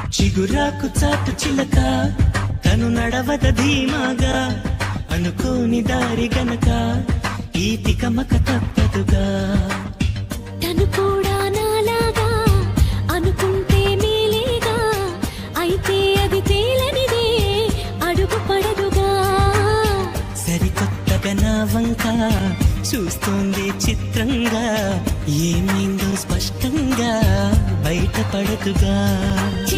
చిగురాకు చాటు చిలక తను నడవద ధీమాగా అనుకోని దారి గనక ఈ తికమక తప్పదుగా తను కూడా నాలాగా అనుకుంటే మేలేగా అయితే అది తేలనిదే అడుగు పడదుగా సరికొత్తగా నా వంక చూస్తోంది చిత్రంగా ఏమైందో స్పష్టంగా బయటపడదుగా